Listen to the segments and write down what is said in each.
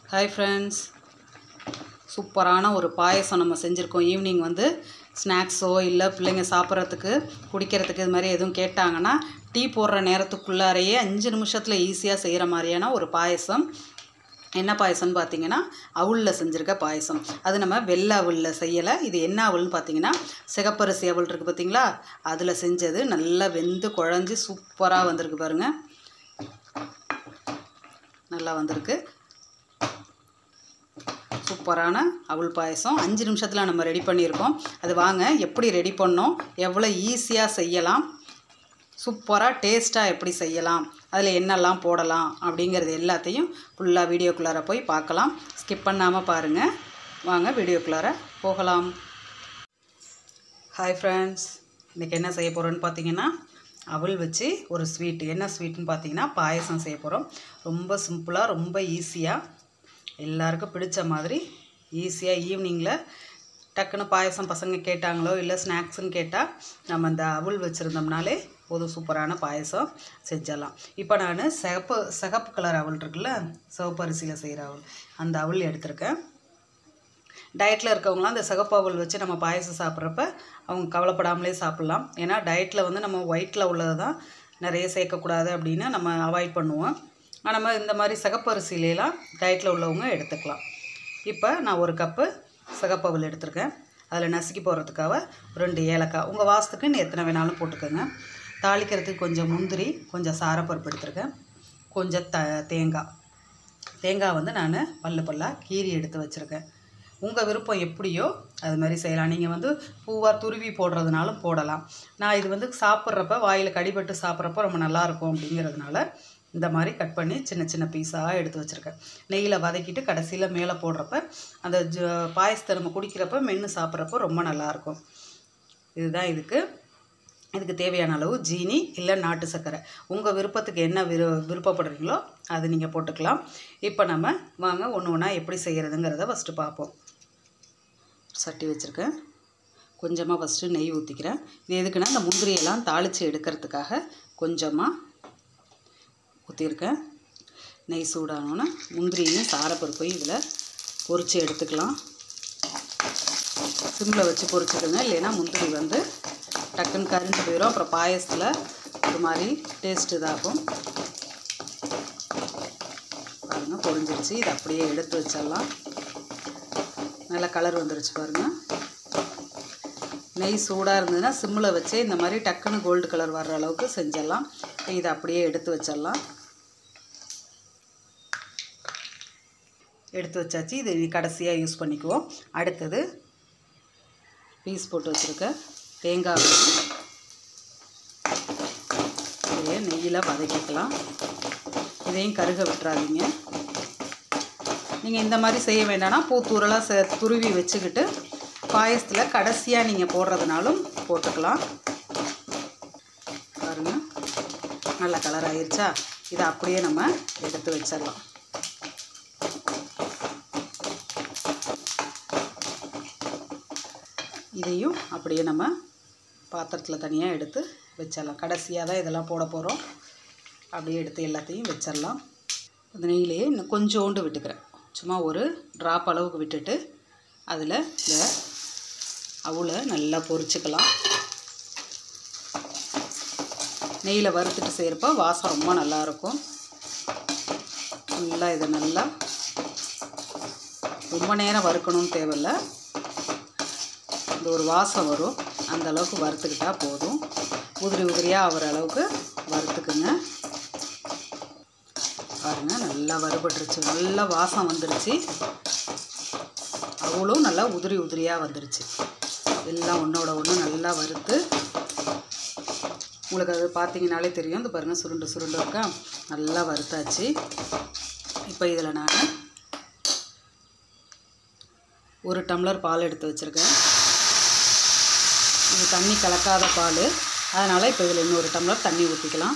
hi friends சூப்பரான ஒரு பாயசம் நம்ம செஞ்சுருக்கோம் ஈவினிங் வந்து ஸ்நாக்ஸோ இல்லை பிள்ளைங்க சாப்பிட்றதுக்கு குடிக்கிறதுக்கு இது மாதிரி எதுவும் கேட்டாங்கன்னா டீ போடுற நேரத்துக்குள்ளாரையே அஞ்சு நிமிஷத்தில் ஈஸியாக செய்கிற மாதிரியான ஒரு பாயசம் என்ன பாயசம்னு பார்த்தீங்கன்னா அவுளில் செஞ்சுருக்க பாயசம் அது நம்ம வெள்ளை அவுளில் செய்யலை இது என்ன அவுள்னு பார்த்தீங்கன்னா சிகப்பரிசி அவல் இருக்குது பார்த்தீங்களா அதில் செஞ்சது நல்லா வெந்து குழஞ்சி சூப்பராக வந்திருக்கு பாருங்கள் நல்லா வந்திருக்கு சூப்பரான அவல் பாயசம் அஞ்சு நிமிஷத்தில் நம்ம ரெடி பண்ணியிருக்கோம் அது வாங்க எப்படி ரெடி பண்ணோம் எவ்வளோ ஈஸியாக செய்யலாம் சூப்பராக டேஸ்ட்டாக எப்படி செய்யலாம் அதில் என்னெல்லாம் போடலாம் அப்படிங்கிறது எல்லாத்தையும் ஃபுல்லாக வீடியோக்குள்ளார போய் பார்க்கலாம் ஸ்கிப் பண்ணாமல் பாருங்கள் வாங்க வீடியோக்குள்ளார போகலாம் ஹாய் ஃப்ரெண்ட்ஸ் இன்றைக்கி என்ன செய்ய போகிறோன்னு பார்த்தீங்கன்னா அவல் வச்சு ஒரு ஸ்வீட் என்ன ஸ்வீட்னு பார்த்தீங்கன்னா பாயசம் செய்ய போகிறோம் ரொம்ப சிம்பிளாக ரொம்ப ஈஸியாக எல்லாருக்கும் பிடிச்ச மாதிரி ஈஸியாக ஈவினிங்கில் டக்குன்னு பாயசம் பசங்க கேட்டாங்களோ இல்லை ஸ்நாக்ஸுன்னு கேட்டால் நம்ம இந்த அவல் வச்சுருந்தோம்னாலே போதும் சூப்பரான பாயசம் செஞ்சிடலாம் இப்போ நான் சிகப்பு சிகப்பு கலர் அவல் இருக்குல்ல சிவப்பு அரிசியில் செய்கிற அவல் அந்த அவல் எடுத்திருக்கேன் டயட்டில் இருக்கவங்களாம் அந்த சிகப்பு அவல் வச்சு நம்ம பாயசம் சாப்பிட்றப்ப அவங்க கவலைப்படாமலே சாப்பிட்லாம் ஏன்னா டயட்டில் வந்து நம்ம ஒயிட்டில் உள்ளது தான் நிறைய சேர்க்கக்கூடாது அப்படின்னு நம்ம அவாய்ட் பண்ணுவோம் ஆனால் நம்ம இந்த மாதிரி சிகப்பு அரிசியிலாம் டயட்டில் உள்ளவங்க எடுத்துக்கலாம் இப்போ நான் ஒரு கப்பு சிகப்பு அவல் எடுத்திருக்கேன் அதில் நசுக்கி போடுறதுக்காக ரெண்டு ஏலக்காய் உங்கள் வாசத்துக்கு நீ எத்தனை வேணாலும் போட்டுக்கோங்க தாளிக்கிறதுக்கு கொஞ்சம் முந்திரி கொஞ்சம் சாரப்பருப்பு எடுத்திருக்கேன் கொஞ்சம் த தேங்காய் தேங்காய் வந்து நான் பல்லு பல்லாக கீரி எடுத்து வச்சுருக்கேன் உங்கள் விருப்பம் எப்படியோ அது மாதிரி செய்யலாம் நீங்கள் வந்து பூவாக துருவி போடுறதுனாலும் போடலாம் நான் இது வந்து சாப்பிட்றப்ப வாயில் கடிபட்டு சாப்பிட்றப்ப ரொம்ப நல்லாயிருக்கும் அப்படிங்கிறதுனால இந்த மாதிரி கட் பண்ணி சின்ன சின்ன பீஸாக எடுத்து வச்சுருக்கேன் நெய்யில் வதக்கிட்டு கடைசியில் மேலே போடுறப்ப அந்த ஜ பாயசத்தை நம்ம குடிக்கிறப்ப மென்று சாப்பிட்றப்ப ரொம்ப நல்லாயிருக்கும் இதுதான் இதுக்கு இதுக்கு தேவையான அளவு ஜீனி இல்லை நாட்டு சர்க்கரை உங்கள் விருப்பத்துக்கு என்ன விரு விருப்பப்படுறீங்களோ அது நீங்கள் போட்டுக்கலாம் இப்போ நம்ம வாங்க ஒன்று ஒன்றா எப்படி செய்கிறதுங்கிறத ஃபஸ்ட்டு பார்ப்போம் சட்டி வச்சுருக்கேன் கொஞ்சமாக ஃபஸ்ட்டு நெய் ஊற்றிக்கிறேன் இது எதுக்குன்னா இந்த முந்திரியெல்லாம் தாளித்து எடுக்கிறதுக்காக கொஞ்சமாக ஊற்றிருக்கேன் நெய் சூடானோன்னே முந்திரியும் சாரப்பருப்பையும் இதில் பொரித்து எடுத்துக்கலாம் சிம்மில் வச்சு பொரிச்சுக்கோங்க இல்லைன்னா முந்திரி வந்து டக்குன்னு கரிஞ்சு போயிடும் அப்புறம் பாயசத்தில் ஒரு மாதிரி டேஸ்ட் இதாகும் பாருங்கள் பொரிஞ்சிருச்சு இதை அப்படியே எடுத்து வச்சிடலாம் நல்லா கலர் வந்துருச்சு பாருங்கள் நெய் சூடாக இருந்ததுன்னா சிம்மில் வச்சே இந்த மாதிரி டக்குன்னு கோல்டு கலர் வர்ற அளவுக்கு செஞ்சிடலாம் இதை அப்படியே எடுத்து வச்சிடலாம் எடுத்து வச்சாச்சு இது கடைசியாக யூஸ் பண்ணிக்குவோம் அடுத்தது பீஸ் போட்டு வச்சுருக்க தேங்காய் இதையே நெய்யில் வதக்கிக்கலாம் இதையும் கருக விட்டுறாதீங்க நீங்கள் இந்த மாதிரி செய்ய வேண்டாம்னா பூத்தூரெல்லாம் சே துருவி வச்சுக்கிட்டு பாயசத்தில் கடைசியாக நீங்கள் போடுறதுனாலும் போட்டுக்கலாம் பாருங்கள் நல்ல கலர் ஆயிருச்சா இதை அப்படியே நம்ம எடுத்து வச்சிடலாம் இதையும் அப்படியே நம்ம பாத்திரத்தில் தனியாக எடுத்து வச்சிடலாம் கடைசியாக தான் இதெல்லாம் போட போகிறோம் அப்படியே எடுத்து எல்லாத்தையும் வச்சிடலாம் அந்த நெய்யிலேயே இன்னும் கொஞ்சோண்டு விட்டுக்கிறேன் சும்மா ஒரு ட்ராப் அளவுக்கு விட்டுட்டு அதில் இந்த அவுளை நல்லா பொரிச்சுக்கலாம் நெய்யில் வறுத்துட்டு செய்கிறப்ப வாசம் ரொம்ப நல்லாயிருக்கும் நல்லா இதை நல்லா ரொம்ப நேரம் வறுக்கணும்னு தேவையில்லை இந்த ஒரு வாசம் வரும் அந்த அளவுக்கு வறுத்துக்கிட்டால் போதும் உதிரி உதிரியாக ஆகிற அளவுக்கு வறுத்துக்குங்க பாருங்கள் நல்லா வறுபட்டுருச்சு நல்லா வாசம் வந்துருச்சு அவ்வளோ நல்லா உதிரி உதிரியாக வந்துருச்சு எல்லாம் ஒன்றோட ஒன்று நல்லா வறுத்து உங்களுக்கு அது பார்த்தீங்கனாலே தெரியும் இந்த பாருங்கள் சுருண்டு சுருண்டு இருக்கா நல்லா வறுத்தாச்சு இப்போ இதில் நான் ஒரு டம்ளர் பால் எடுத்து வச்சுருக்கேன் இது தண்ணி கலக்காத பால் அதனால் இப்போ இதில் இன்னொரு டம்ளர் தண்ணி ஊற்றிக்கலாம்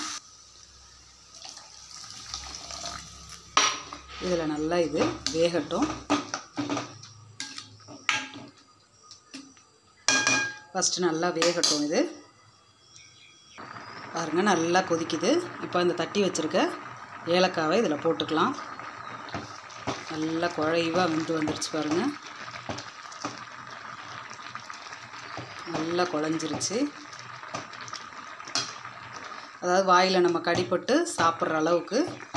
இதில் நல்லா இது வேகட்டும் ஃபஸ்ட்டு நல்லா வேகட்டும் இது பாருங்கள் நல்லா கொதிக்குது இப்போ இந்த தட்டி வச்சுருக்க ஏலக்காவை இதில் போட்டுக்கலாம் நல்லா குழைவாக வெந்து வந்துருச்சு பாருங்கள் நல்லா குழஞ்சிருச்சு அதாவது வாயில் நம்ம கடிப்பட்டு சாப்பிட்ற அளவுக்கு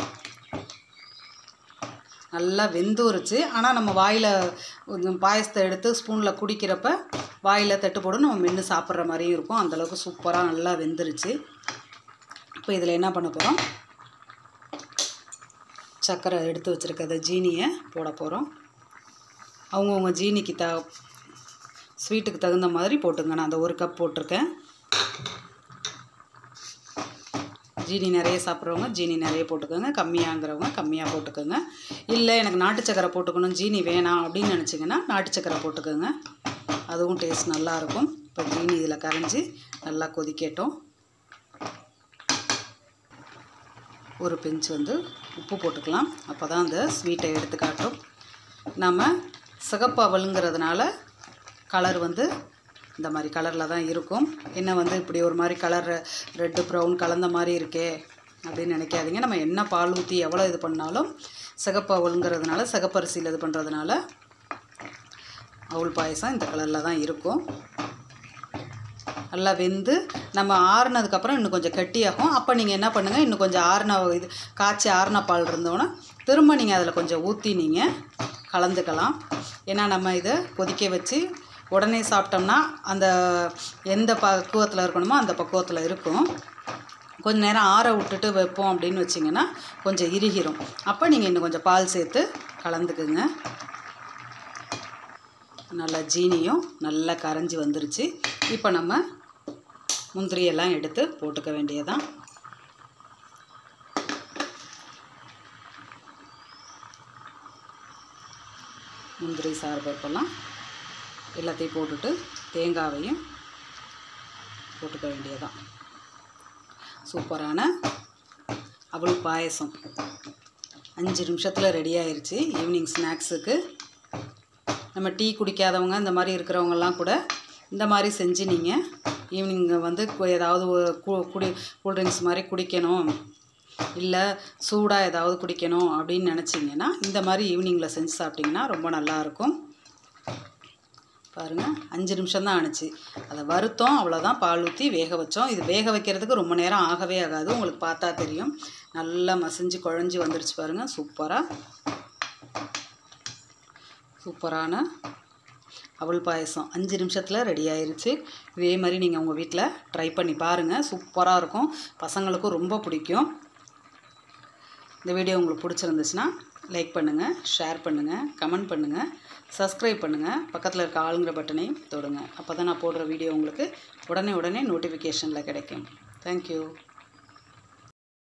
நல்லா வெந்துருச்சு ஆனால் நம்ம வாயில் கொஞ்சம் பாயசத்தை எடுத்து ஸ்பூனில் குடிக்கிறப்ப வாயில் தட்டு போட்டு நம்ம மென்று சாப்பிட்ற மாதிரியும் இருக்கும் அந்தளவுக்கு சூப்பராக நல்லா வெந்துருச்சு இப்போ இதில் என்ன பண்ண போகிறோம் சர்க்கரை எடுத்து வச்சுருக்கிறத ஜீனியை போட போகிறோம் அவங்கவுங்க ஜீனிக்கு த ஸ்வீட்டுக்கு தகுந்த மாதிரி போட்டுங்க நான் அந்த ஒரு கப் போட்டிருக்கேன் ஜீனி நிறைய சாப்பிட்றவங்க ஜீனி நிறைய போட்டுக்கோங்க கம்மியாங்கிறவங்க கம்மியாக போட்டுக்கோங்க இல்லை எனக்கு நாட்டு சக்கரை போட்டுக்கணும் ஜீனி வேணாம் அப்படின்னு நினச்சிங்கன்னா நாட்டு சக்கரை போட்டுக்கோங்க அதுவும் டேஸ்ட் நல்லாயிருக்கும் இப்போ ஜீனி இதில் கரைஞ்சி நல்லா கொதிக்கட்டும் ஒரு பிஞ்ச் வந்து உப்பு போட்டுக்கலாம் அப்போ தான் அந்த ஸ்வீட்டை எடுத்து காட்டும் நம்ம சிகப்பு அவலுங்கிறதுனால கலர் வந்து இந்த மாதிரி கலரில் தான் இருக்கும் என்ன வந்து இப்படி ஒரு மாதிரி கலர் ரெட்டு ப்ரௌன் கலந்த மாதிரி இருக்கே அப்படின்னு நினைக்காதீங்க நம்ம என்ன பால் ஊற்றி எவ்வளோ இது பண்ணாலும் சிகப்பு அவலுங்கிறதுனால சிகப்பரிசியில் இது பண்ணுறதுனால அவல் பாயசம் இந்த கலரில் தான் இருக்கும் நல்லா வெந்து நம்ம ஆறுனதுக்கப்புறம் இன்னும் கொஞ்சம் கட்டியாகும் அப்போ நீங்கள் என்ன பண்ணுங்கள் இன்னும் கொஞ்சம் ஆறுன இது காய்ச்சி ஆறுன பால் இருந்தோன்னா திரும்ப நீங்கள் அதில் கொஞ்சம் ஊற்றி நீங்கள் கலந்துக்கலாம் ஏன்னா நம்ம இதை கொதிக்க வச்சு உடனே சாப்பிட்டோம்னா அந்த எந்த பக்குவத்தில் இருக்கணுமோ அந்த பக்குவத்தில் இருக்கும் கொஞ்ச நேரம் ஆற விட்டுட்டு வைப்போம் அப்படின்னு வச்சிங்கன்னா கொஞ்சம் இறுகிரும் அப்போ நீங்கள் இன்னும் கொஞ்சம் பால் சேர்த்து கலந்துக்குங்க நல்லா ஜீனியும் நல்லா கரைஞ்சி வந்துருச்சு இப்போ நம்ம முந்திரியெல்லாம் எடுத்து போட்டுக்க வேண்டியதான் முந்திரி சாறுபருப்பெல்லாம் எல்லாத்தையும் போட்டுட்டு தேங்காவையும் போட்டுக்க வேண்டியதான் சூப்பரான அவல் பாயசம் அஞ்சு நிமிஷத்தில் ரெடி ஆயிருச்சு ஈவினிங் ஸ்நாக்ஸுக்கு நம்ம டீ குடிக்காதவங்க இந்த மாதிரி இருக்கிறவங்கெல்லாம் கூட இந்த மாதிரி செஞ்சு நீங்கள் ஈவினிங் வந்து கு- ஏதாவது ஒரு கு- குடி கூல்ட்ரிங்க்ஸ் மாதிரி குடிக்கணும் இல்லை சூடாக ஏதாவது குடிக்கணும் அப்படின்னு நினச்சிங்கன்னா இந்த மாதிரி ஈவினிங்கில் செஞ்சு சாப்பிட்டிங்கன்னா ரொம்ப நல்லாயிருக்கும் பாருங்கள் அஞ்சு நிமிஷம் தான் ஆணுச்சு அதை வறுத்தோம் அவ்வளோதான் பால் ஊற்றி வேக வச்சோம் இது வேக வைக்கிறதுக்கு ரொம்ப நேரம் ஆகவே ஆகாது உங்களுக்கு பார்த்தா தெரியும் நல்லா மசிஞ்சு குழஞ்சி வந்துருச்சு பாருங்கள் சூப்பராக சூப்பரான அவல் பாயசம் அஞ்சு நிமிஷத்தில் ரெடி ஆயிருச்சு இதே மாதிரி நீங்கள் உங்கள் வீட்டில் ட்ரை பண்ணி பாருங்கள் சூப்பராக இருக்கும் பசங்களுக்கும் ரொம்ப பிடிக்கும் இந்த வீடியோ உங்களுக்கு பிடிச்சிருந்துச்சுன்னா லைக் பண்ணுங்கள் ஷேர் பண்ணுங்கள் கமெண்ட் பண்ணுங்கள் சப்ஸ்கிரைப் பண்ணுங்கள் பக்கத்தில் இருக்க ஆளுங்கிற பட்டனையும் தொடுங்க அப்போ தான் நான் போடுற வீடியோ உங்களுக்கு உடனே உடனே நோட்டிஃபிகேஷனில் கிடைக்கும் தேங்க்யூ